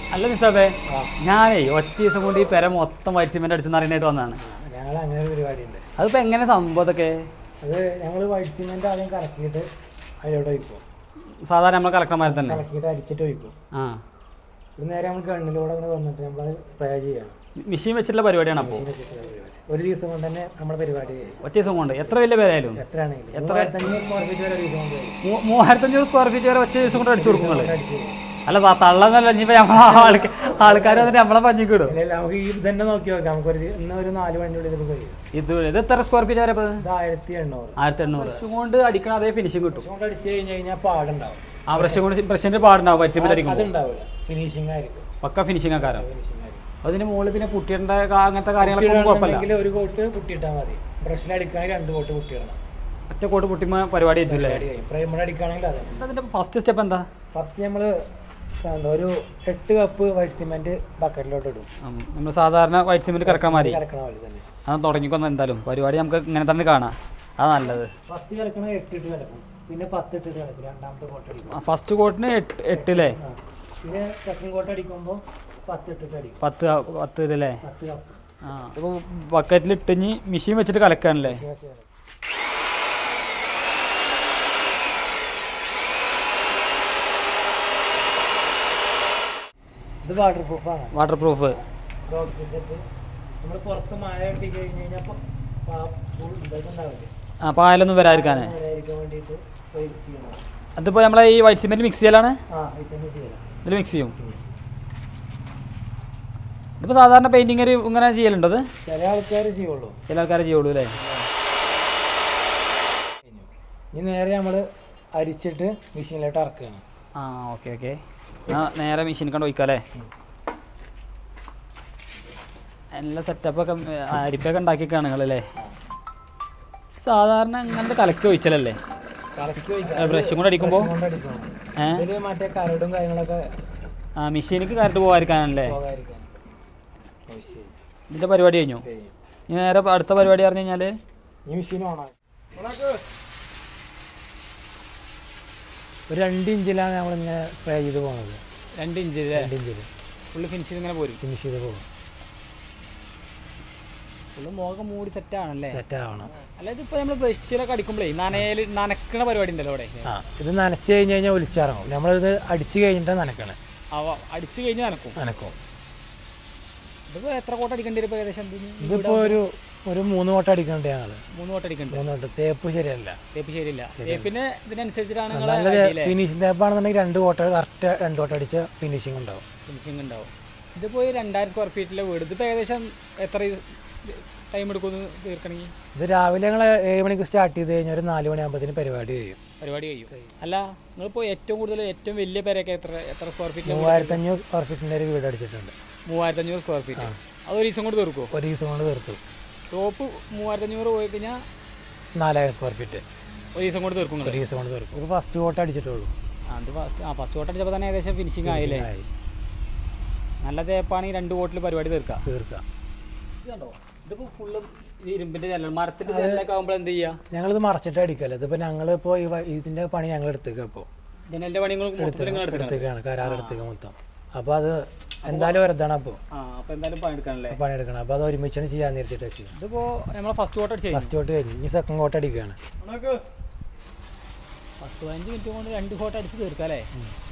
അല്ല നിസാബേ ഞാനേ ഒറ്റ ദിവസം കൊണ്ട് ഈ പെര മൊത്തം വൈറ്റ് സിമെന്റ് അടിച്ചെന്ന് അറിയാനായിട്ട് വന്നതാണ് ഞങ്ങൾ അങ്ങനെ ഒരു പരിപാടിയുണ്ട് അതിപ്പോ എങ്ങനെ സംഭവം ഇതൊക്കെ അത് ഞങ്ങൾ വൈറ്റ് സിമെന്റ് ആദ്യം കലക്കിയിട്ട് അതിലോട്ട് ഒഴിക്കും സാധാരണ നമ്മൾ കലക്കണമാരി തന്നെ കലക്കിയിട്ട് അരിച്ചിട്ട് ഒഴിക്കും ആ ഇത് നേരെ നമ്മൾ ഗണ്ണിലൂടെ അങ്ങനെ വന്നിട്ട് നമ്മളത് സ്പ്രേ ചെയ്യണം മെഷീൻ വെച്ചിട്ടുള്ള പരിപാടിയാണ് അപ്പോൾ ഇതിനെ ചുറ്റുള്ള പരിപാടി ഒരു ദിവസം കൊണ്ട് തന്നെ നമ്മുടെ പരിപാടി ചെയ്യും ഒറ്റ ദിവസം കൊണ്ട് എത്ര വലിയ പേരായാലും എത്രയാണെങ്കിലും എത്ര സ്ക്വയർ ഫീറ്റ് വരെ ഒരു ദിവസം കൊണ്ട് കഴിയും മൂ- മൂവായിരത്തഞ്ഞൂറ് സ്ക്വയർ ഫീറ്റ് വരെ ഒറ്റ ദിവസം കൊണ്ട് അടിച്ചു കൊടുക്കും നിങ്ങള് അടിച്ച് ചെയ്യും. അല്ല ത- തള്ളന്നല്ല ഇനിയിപ്പോ നമ്മളെ ആൾക്ക് ആൾക്കാർ വന്നിട്ട് നമ്മളെ പഞ്ഞിക്ക് വിടും ഇല്ല, ഇല്ല, നമുക്ക് ഈ തന്നെ നോക്കി നോക്കാം നമുക്ക് ഒരു ഇന്ന് ഒരു നാല് മണിയുടെ ഉള്ളിൽ ഇത് കഴിയും ഇത് ഇത് എത്ര സ്ക്വയർ ഫീറ്റ് വരെ ഇപ്പൊ ഇത് ആയിരത്തി എണ്ണൂറ് ആയിരത്തി എണ്ണൂറ് ബ്രഷ് കൊണ്ട് അടിക്കണ അതേ ഫിനിഷിംഗ് കിട്ടും കൊണ്ട് അടിച്ച് കഴിഞ്ഞ് കഴിഞ്ഞാൽ പാടുണ്ടാവും ആ ബ്രഷ് കൊണ്ട് ബ്രഷിന്റെ പാടുണ്ടാവും വൈറ്റ് സിമെന്റ് അടിക്കുമ്പോൾ അതുണ്ടാവില്ല ഫിനിഷിംഗ് ആയിരിക്കും പക്ക ഫിനിഷിംഗ് ആക്കാരോ ഫിനിഷിംഗ് ആയിരിക്കും അതിന് മുകളിൽ പിന്നെ പുട്ടിയുടെ കാ- അങ്ങനത്തെ കാര്യങ്ങളൊക്കെ ഒന്നും കുഴപ്പമില്ല കുട്ടിയിടാണെങ്കിൽ ഒരു കോട്ട് കുട്ടിയിട്ടാൽ മതി ബ്രഷിൽ അടിക്കുകയാണെങ്കിൽ രണ്ട് കോട്ട് കുട്ടിയിടണം ഒറ്റ കോട്ട് പൊട്ടിമ പരിപാടി വെച്ചില്ലേ പരിപാടി കഴിയും പ്രൈമർ അടിക്കുകയാണെങ്കിൽ അതെ അതിന്റെ ഫസ്റ്റ് സ്റ്റെപ്പ് എന്താ ഫസ്റ്റ് നമ്മൾ എന്താ ഒരു എട്ട് കപ്പ് വൈറ്റ് സിമെന്റ് ബക്കറ്റിലോട്ട് ഇടും നമ്മൾ സാധാരണ വൈറ്റ് സിമെന്റ് കറക്കാൻ മാറി കലക്കണ പോലെ തന്നെ അത് തുടങ്ങിക്കൊന്ന് എന്തായാലും പരിപാടി നമുക്ക് ഇങ്ങനെ തന്നെ കാണാം അതാ നല്ലത് ഫസ്റ്റ് കലക്കണ എട്ട് ഇട്ട് കലക്കും പിന്നെ പത്ത് ഇട്ടിട്ട് കലക്കും രണ്ടാമത്തെ കോട്ട് അടിക്കും ഫസ്റ്റ് കോട്ടിന് എട്ട് എട്ടില്ലേ ആ. പിന്നെ സെക്കൻഡ് കോട്ട് അടിക്കുമ്പോൾ പത്ത് ഇട്ടിട്ട് അടിക്കും പത്ത് പത്ത് ഇതില്ലേ പത്ത് കപ്പ് ആ ഇപ്പോൾ ബക്കറ്റിൽ ഇട്ടിഞ്ഞ് മെഷീൻ വെച്ചിട്ട് കലക്കാനല്ലേ ഇത് വാട്ടർ പ്രൂഫാണ് വാട്ടർ പ്രൂഫ് ഡോക്ടർ സെറ്റ് നമ്മൾ പുറത്ത് മഴ കിട്ടി കഴിഞ്ഞ് കഴിഞ്ഞാൽ ഇതൊക്കെ ഉണ്ടാവില്ലേ ആ പാലൊന്നും വരാതിരിക്കാനേ മഴയായിരിക്കാൻ വേണ്ടിയിട്ട് പോയി ചെയ്യണം അതിപ്പോൾ നമ്മളെ ഈ വൈറ്റ് സിമെന്റ് മിക്സ് ചെയ്യലാണ് ആ ഇത് തന്നെ ചെയ്യണം ഇതിൽ മിക്സ് ചെയ്യും ഇതിപ്പോൾ സാധാരണ പെയിൻറ്റിങ് ഇങ്ങനെ ചെയ്യലുണ്ടോ ഇത് ചില ആൾക്കാർ ചെയ്യുള്ളൂ ചില ആൾക്കാരെ ചെയ്യുള്ളൂ അല്ലേ ഇനി നേരെ നമ്മൾ അരിച്ചിട്ട് മെഷീനിലോട്ട് ഇറക്കുകയാണ് ആ ഓക്കെ ഓക്കെ എന്നാൽ നേരെ മെഷീൻ കണ്ട് ഒഴിക്കാം അല്ലേ എല്ലാ സെറ്റപ്പൊക്കെ അരിപ്പൊക്കെ ഉണ്ടാക്കിയൊക്കെയാണ് നിങ്ങളല്ലേ സാധാരണ ഇങ്ങനത്തെ കലക്കി ഒഴിച്ചലല്ലേ കലക്കി ബ്രഷും കൂടെ അടിക്കുമ്പോൾ കൊണ്ടടിക്കണം ഏഹ് ഇതിൽ മറ്റേ കരടും കാര്യങ്ങളൊക്കെ ആ മെഷീനിക്ക് കറണ്ട് പോകാതിരിക്കാനല്ലേ പോകാതിരിക്കാൻ ഓ, ശരി. ഇതിൻ്റെ പരിപാടി കഴിഞ്ഞു ശരി. ഇനി നേരെ അടുത്ത പരിപാടി പറഞ്ഞു കഴിഞ്ഞാൽ ഈ മെഷീൻ ഓണാക്കി ഒരു രണ്ട് ഇഞ്ചിലാണ് നമ്മളിങ്ങനെ സ്പ്രേ ചെയ്ത് പോകുന്നത് രണ്ട് ഇഞ്ച് അല്ലേ രണ്ട് ഇഞ്ചിൽ ഫുള്ള് ഫിനിഷ് ഇങ്ങനെ പോരും ഫിനിഷ് ചെയ്ത് പോകും ഫുള്ള് മുഖം മൂടി സെറ്റ് ആണല്ലേ സെറ്റ് ആവണം അല്ല ഇതിപ്പോൾ നമ്മൾ ബ്രഷിലൊക്കെ അടിക്കുമ്പോഴേ നനയിൽ നനക്കണ പരിപാടി ഉണ്ടല്ലോ അവിടെ ആ ഇത് നനച്ച് കഴിഞ്ഞ് കഴിഞ്ഞാൽ ഒലിച്ചിറങ്ങും നമ്മളിത് അടിച്ച് കഴിഞ്ഞിട്ട് നനക്കണം അവ അടിച്ച് കഴിഞ്ഞ് നനക്കും നനക്കും ഇതിപ്പോൾ എത്ര കോട്ട അടിക്കേണ്ടി വരും ഇപ്പോൾ ഏകദേശം ഇതിന്? ഇതിപ്പോൾ ഒരു ഒരു മൂന്ന് കോട്ട അടിക്കണ്ട് ഞങ്ങൾ മൂന്ന് കോട്ട അടിക്കണ്ട് മൂന്ന് കോട്ട തേപ്പ് ശരിയല്ല തേപ്പ് ശരിയില്ല തേപ്പിന് ഇതിനനുസരിച്ചിട്ടാണ് നിങ്ങളെ നല്ല ഫിനിഷിംഗ് തേപ്പാണെന്നുണ്ടെങ്കിൽ രണ്ട് കോട്ട കറക്റ്റ് രണ്ട് കോട്ട അടിച്ച ഫിനിഷിംഗ് ഉണ്ടാവും ഫിനിഷിങ് ഉണ്ടാവും ഇതിപ്പോൾ ഈ രണ്ടായിരം സ്ക്വയർ ഫീറ്റിലെ വീട് ഇതിപ്പോൾ ഏകദേശം എത്ര ടൈം എടുക്കുമെന്ന് തീർക്കണമെങ്കിൽ ഇത് രാവിലെ ഞങ്ങൾ ഏഴ് മണിക്ക് സ്റ്റാർട്ട് ചെയ്ത് കഴിഞ്ഞാൽ ഒരു നാല് മണിയാകുമ്പോഴത്തേന് പരിപാടി കഴിയും പരിപാടി കഴിയും അല്ല നിങ്ങളിപ്പോൾ ഏറ്റവും കൂടുതൽ ഏറ്റവും വലിയ പേരൊക്കെ എത്ര എത്ര സ്ക്വയർ ഫീറ്റിൽ മൂവായിരത്തി അഞ്ഞൂറ് സ്ക്വയർ ഫീറ്റിൻ്റെ ഒരു വീട് അടിച്ചിട്ടുണ്ട് മൂവായിരത്തി അഞ്ഞൂറ് സ്ക്വയർ ഫീറ്റ് അത് ഒരു ദിവസം കൊണ്ട് തീർക്കുമോ ഒരു ദിവസം കൊണ്ട് തീർത്തു ടോപ്പ് മൂവായിരത്തി അഞ്ഞൂറ് പോയി കഴിഞ്ഞാൽ നാലായിരം സ്ക്വയർ ഫീറ്റ് ഒരു ദിവസം കൊണ്ട് തീർക്കും ഒരു നിങ്ങൾ ദിവസം കൊണ്ട് തീർക്കും ഇത് ഫസ്റ്റ് കോട്ട അടിച്ചിട്ടുള്ളൂ ആ അത് ഫസ്റ്റ് ആ ഫസ്റ്റ് കോട്ട് അടിച്ചപ്പോൾ തന്നെ ഏകദേശം ഫിനിഷിങ് ആയില്ലേ ആയി. നല്ല തേപ്പാണെങ്കിൽ രണ്ട് കോട്ടിൽ പരിപാടി തീർക്കാം തീർക്കാം ഇത് കണ്ടോ ഇതിപ്പോൾ ഫുള്ള് ഇരുമ്പിൻ്റെ ജനൽ മരത്തിൻ്റെ ജനലൊക്കെ ആകുമ്പോൾ എന്ത് ചെയ്യുക ഞങ്ങളിത് മറച്ചിട്ട് അടിക്കല്ല ഇതിപ്പോൾ ഞങ്ങളിപ്പോൾ ഈ വ- ഇതിൻ്റെ പണി ഞങ്ങൾ എടുത്തേക്കാം ഇപ്പോൾ ജനലിൻ്റെ പണികൾ മൊത്തത്തിൽ നിങ്ങൾ എടുക്കണം എടുത്തേക്കാണ് കരാർ എടുത്തേക്കാം മൊത്തം അപ്പോൾ അത് എന്തായാലും വെറുതാണ് അപ്പോൾ ആ അപ്പോൾ എന്തായാലും പണി എടുക്കാനല്ലേ പണിയെടുക്കണം അപ്പോൾ അത് ഒരുമിച്ചാണ് ചെയ്യാൻ നേരിട്ടിട്ട് വെച്ചത് ഇതിപ്പോൾ നമ്മളെ ഫസ്റ്റ് കോട്ട് അടിച്ച് കഴിഞ്ഞു ഫസ്റ്റ് കോട്ട് കഴിഞ്ഞു ഇനി സെക്കൻഡ് കോട്ട് അടിക്കുകയാണ് പത്ത് പതിനഞ്ച് മിനിറ്റ് കൊണ്ട് രണ്ട് കോട്ട് അടിച്ച് തീർക്കാം അല്ലേ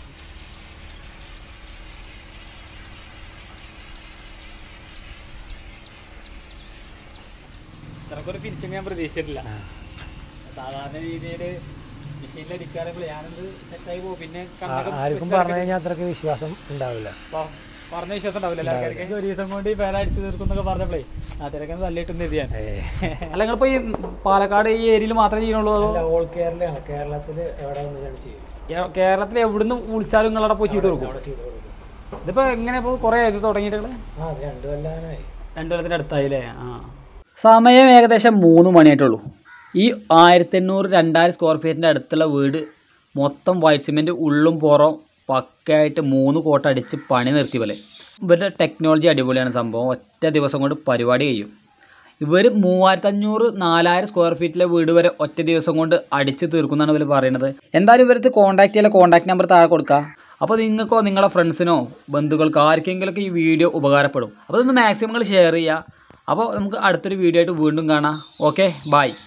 ഇത്രക്കൊരു ഫിനിഷിങ് ഞാൻ പ്രതീക്ഷിച്ചിട്ടില്ല സാധാരണ രീതിയിൽ മെഷീനിൽ അടിക്കാറുമ്പോൾ ഞാനത് സെറ്റായി പോകും പിന്നെ കണ്ണൊക്കെ ആർക്കും പറഞ്ഞു കഴിഞ്ഞാൽ അത്രയ്ക്ക് വിശ്വാസം ഉണ്ടാവില്ല പ- പറഞ്ഞ വിശ്വാസം ഉണ്ടാവില്ല ആൾക്കാർക്ക് ഒരു ദിവസം കൊണ്ട് ഈ പേര അടിച്ചു തീർക്കും എന്നൊക്കെ പറഞ്ഞപ്പോഴേ നാട്ടുകാരൊക്കെ തല്ലിട്ടെന്ന് എഴുതിയാണ് അല്ല നിങ്ങളിപ്പോൾ ഈ പാലക്കാട് ഈ ഏരിയയിൽ മാത്രമേ ചെയ്യണുള്ളൂ അതോ അല്ല ഓൾ കേരളയാണ് കേരളത്തിൽ എവിടെ വന്നിട്ടാണ് ചെയ്യും ഏ- കേരളത്തിൽ എവിടുന്ന് വിളിച്ചാലും നിങ്ങളവിടെ പോയി ചെയ്ത് കൊടുക്കും അവിടെ ചെയ്ത് കൊടുക്കും ഇതിപ്പോൾ എങ്ങനെ ഇപ്പോൾ കുറേ ആയത് തുടങ്ങിയിട്ട് ആ അത് രണ്ട് കൊല്ലാനായി രണ്ടു കൊല്ലത്തിൻ്റെ അടുത്തായില്ലേ ആ സമയം ഏകദേശം മൂന്ന് മണിയായിട്ടുള്ളൂ ഈ ആയിരത്തി എണ്ണൂറ് രണ്ടായിരം സ്ക്വയർ ഫീറ്റിൻ്റെ അടുത്തുള്ള വീട് മൊത്തം വൈറ്റ് സിമെൻറ്റ് ഉള്ളും പുറം പക്കയായിട്ട് മൂന്ന് കോട്ട അടിച്ച് പണി നിർത്തി പോലെ ഇവരുടെ ടെക്നോളജി അടിപൊളിയാണ് സംഭവം ഒറ്റ ദിവസം കൊണ്ട് പരിപാടി കഴിയും ഇവർ മൂവായിരത്തഞ്ഞൂറ് നാലായിരം സ്ക്വയർ ഫീറ്റിലെ വീട് വരെ ഒറ്റ ദിവസം കൊണ്ട് അടിച്ച് തീർക്കുന്നതാണ് ഇവർ പറയുന്നത് എന്തായാലും ഇവരത്ത് കോൺടാക്ട് ചെയ്യാൻ കോൺടാക്ട് നമ്പർ താഴെ കൊടുക്കുക അപ്പോൾ നിങ്ങൾക്കോ നിങ്ങളുടെ ഫ്രണ്ട്സിനോ ബന്ധുക്കൾക്കോ ആർക്കെങ്കിലുമൊക്കെ ഈ വീഡിയോ ഉപകാരപ്പെടും അപ്പോൾ ഇതൊന്ന് മാക്സിമം നിങ്ങൾ ഷെയർ ചെയ്യുക അപ്പോൾ നമുക്ക് അടുത്തൊരു വീഡിയോ ആയിട്ട് വീണ്ടും കാണാം ഓക്കെ ബൈ